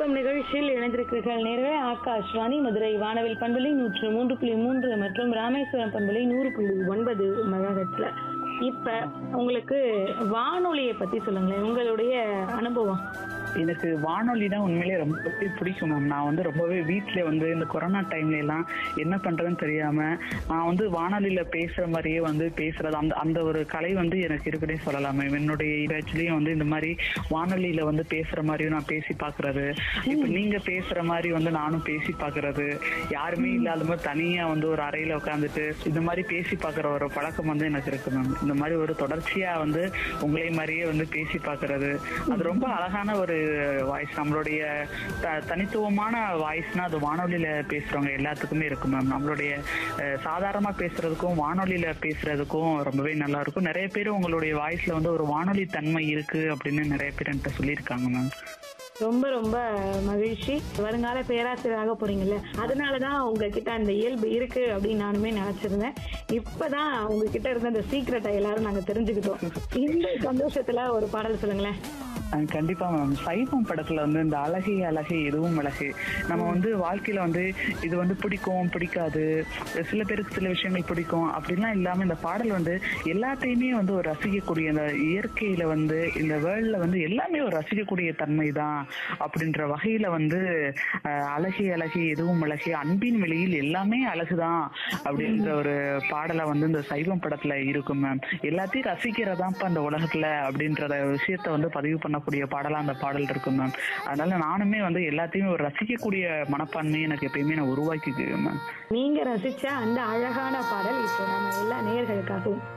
விருப்பம் நிகழ்ச்சியில் இணைந்திருக்கிறீர்கள் நேரவே ஆகாஷ்வாணி மதுரை வானவில் பண்பலை நூற்று மூன்று புள்ளி மூன்று மற்றும் ராமேஸ்வரம் பண்பலை நூறு புள்ளி ஒன்பது மெகாஹெட்ல இப்ப உங்களுக்கு வானொலியை பத்தி சொல்லுங்களேன் உங்களுடைய அனுபவம் எனக்கு வானொலினா உண்மையிலேயே ரொம்பவே பிடிக்கும் மேம் நான் வந்து ரொம்பவே வீட்ல வந்து இந்த கொரோனா டைம்ல எல்லாம் என்ன பண்றதுன்னு தெரியாம நான் வந்து வானொலியில பேசுற மாதிரியே வந்து பேசுறது அந்த அந்த ஒரு கலை வந்து எனக்கு இருக்குன்னே சொல்லலாம் மேம் என்னுடைய பேட்ச்லயும் வந்து இந்த மாதிரி வானொலியில வந்து பேசுற மாதிரியும் நான் பேசி பாக்குறது இப்ப நீங்க பேசுற மாதிரி வந்து நானும் பேசி பாக்குறது யாருமே இல்லாத மாதிரி தனியா வந்து ஒரு அறையில உட்காந்துட்டு இந்த மாதிரி பேசி பாக்குற ஒரு பழக்கம் வந்து எனக்கு இருக்கு மேம் இந்த மாதிரி ஒரு தொடர்ச்சியா வந்து உங்களை மாதிரியே வந்து பேசி பாக்குறது அது ரொம்ப அழகான ஒரு வாய்ஸ் நம்மளுடைய த- தனித்துவமான வாய்ஸ்னா அது வானொலியில பேசுறவங்க எல்லாத்துக்குமே இருக்கு மேம் நம்மளுடைய அஹ், சாதாரணமா பேசுறதுக்கும் வானொலியில பேசுறதுக்கும் ரொம்பவே நல்லா இருக்கும் நிறைய பேர் உங்களுடைய வாய்ஸ்ல வந்து ஒரு வானொலி தன்மை இருக்கு அப்படின்னு நிறைய பேர் என்கிட்ட சொல்லியிருக்காங்க மேம் ரொம்ப ரொம்ப மகிழ்ச்சி வருங்கால பேராசிரியராக போறீங்கல்ல அதனாலதான் உங்ககிட்ட அந்த இயல்பு இருக்கு அப்படின்னு நானுமே நினைச்சிருந்தேன் இப்பதான் உங்ககிட்ட இருந்த அந்த சீக்கிரட்டை எல்லாரும் நாங்க தெரிஞ்சுக்கிட்டோம் இந்த சந்தோஷத்துல ஒரு பாடல் சொல்லுங்களேன் அஹ் கண்டிப்பா மேம் சைவம் படத்துல வந்து இந்த அழகே அழகே எதுவும் அழகு நம்ம வந்து வாழ்க்கையில வந்து இது வந்து பிடிக்கும் பிடிக்காது சில பேருக்கு சில விஷயங்கள் பிடிக்கும் அப்படிலாம் இல்லாம இந்த பாடல் வந்து எல்லாத்தையுமே வந்து ஒரு ரசிக்கக்கூடிய இந்த இயற்கையில வந்து இந்த வேர்ல்ட்ல வந்து எல்லாமே ஒரு ரசிக்கக்கூடிய தன்மை தான் அப்படின்ற வகையில வந்து அஹ், அழகே அழகே எதுவும் அழகே அன்பின் வெளியில் எல்லாமே அழகுதான் அப்படின்ற ஒரு பாடலை வந்து இந்த சைவம் படத்துல இருக்கும் மேம் எல்லாத்தையும் ரசிக்கிறதாப்பா இந்த உலகத்துல அப்படின்ற விஷயத்த வந்து பதிவு பண்ணக்கூடிய பாடலா அந்த பாடல் இருக்கும் மேம் அதனால நானுமே வந்து எல்லாத்தையும் ஒரு ரசிக்கக்கூடிய மனப்பான்மையை எனக்கு எப்பயுமே நான் உருவாக்கிக்குவேன் மேம் நீங்க ரசிச்ச அந்த அழகான பாடல் இப்போ நம்ம எல்லா நேயர்களுக்காகவும்